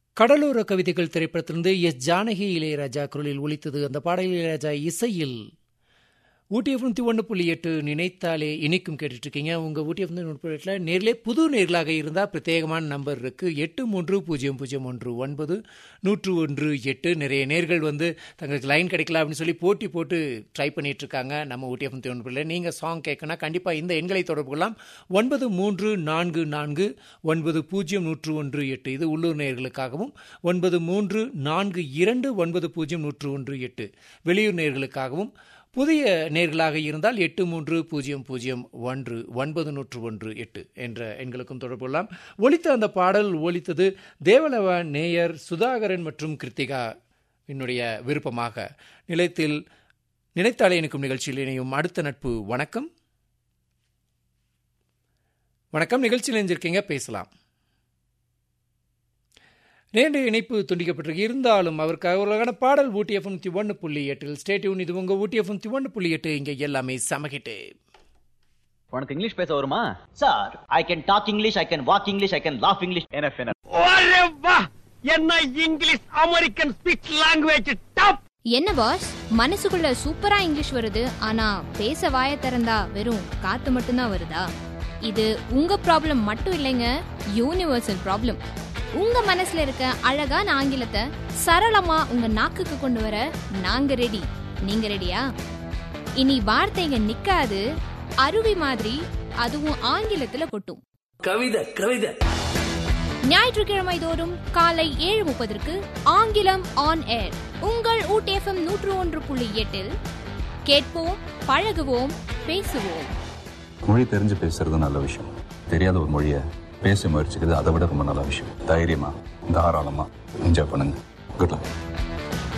கடலோர கவிதைகள் திரைப்படத்திலிருந்து எஸ் ஜானகி இளையராஜா குரலில் ஒலித்தது அந்த பாடல் இளையராஜா இசையில் ஊட்டி எஃப்எம் ஒன்று புள்ளி எட்டு நினைத்தாலே இனிக்கும் கேட்டுட்டு இருக்கீங்க உங்கள் ஊட்டி எஃப்எம் நுட்பத்தில் நேரிலே புது நேர்களாக இருந்தால் பிரத்யேகமான நம்பர் இருக்குது எட்டு மூன்று பூஜ்ஜியம் பூஜ்ஜியம் ஒன்று ஒன்பது நூற்று ஒன்று எட்டு நிறைய நேர்கள் வந்து தங்களுக்கு லைன் கிடைக்கல அப்படின்னு சொல்லி போட்டி போட்டு ட்ரை பண்ணிட்டு இருக்காங்க நம்ம ஊட்டி எஃப்எம் ஒன்று புள்ளி நீங்கள் சாங் கேட்கணும் கண்டிப்பாக இந்த எண்களை தொடர்பு கொள்ளலாம் ஒன்பது மூன்று நான்கு நான்கு ஒன்பது பூஜ்ஜியம் நூற்று ஒன்று எட்டு இது உள்ளூர் நேர்களுக்காகவும் ஒன்பது மூன்று நான்கு இரண்டு ஒன்பது பூஜ்ஜியம் நூற்று ஒன்று எட்டு வெளியூர் நேர்களுக்காகவும் புதிய நேர்களாக இருந்தால் எட்டு மூன்று பூஜ்ஜியம் பூஜ்ஜியம் ஒன்று ஒன்பது நூற்று ஒன்று எட்டு என்ற எண்களுக்கும் தொடர்பு கொள்ளலாம் ஒலித்த அந்த பாடல் ஒலித்தது தேவலவ நேயர் சுதாகரன் மற்றும் கிருத்திகா என்னுடைய விருப்பமாக நிலையத்தில் நினைத்தாலே இணைக்கும் நிகழ்ச்சியில் இணையும் அடுத்த நட்பு வணக்கம் வணக்கம் நிகழ்ச்சியில் இணைஞ்சிருக்கீங்க பேசலாம் நேற்று இணைப்பு துண்டிக்கப்பட்டிருக்கு இருந்தாலும் அவருக்கு அவர்களுக்கான பாடல் ஊட்டி எஃப்எம் ஒன்று புள்ளி எட்டில் ஸ்டேட்யூன் இது உங்க ஊட்டி எஃப்எம் ஒன்று புள்ளி எட்டு இங்க எல்லாமே சமகிட்டு உனக்கு இங்கிலீஷ் பேச வருமா sir I can talk English I can walk English I can laugh English NF NF ஒரே வா என்ன English American speech language top என்ன பாஸ் மனசுக்குள்ள சூப்பரா இங்கிலீஷ் வருது ஆனா பேச வாய திறந்தா வெறும் காத்து மட்டும்தான் வருதா இது உங்க ப்ராப்ளம் மட்டும் இல்லைங்க யூனிவர்சல் ப்ராப்ளம் உங்க மனசுல இருக்க அழகான ஆங்கிலத்தை சரளமா உங்க நாக்குக்கு கொண்டு வர நாங்க ரெடி நீங்க ரெடியா இனி வார்த்தைங்க நிக்காது அருவி மாதிரி அதுவும் ஆங்கிலத்துல கொட்டும் கவிதை கவிதை ஞாயிற்றுக்கிழமை தோறும் காலை ஏழு முப்பதற்கு ஆங்கிலம் ஆன் ஏர் உங்கள் ஊட்டிஎஃப்எம் நூற்று ஒன்று புள்ளி எட்டில் கேட்போம் பழகுவோம் பேசுவோம் மொழி தெரிஞ்சு பேசுறது நல்ல விஷயம் தெரியாத ஒரு மொழியை பேச முயற்சிக்கிறது அதை விட ரொம்ப நல்ல விஷயம் தைரியமா தாராளமா என்ஜாய் பண்ணுங்க குட் லக்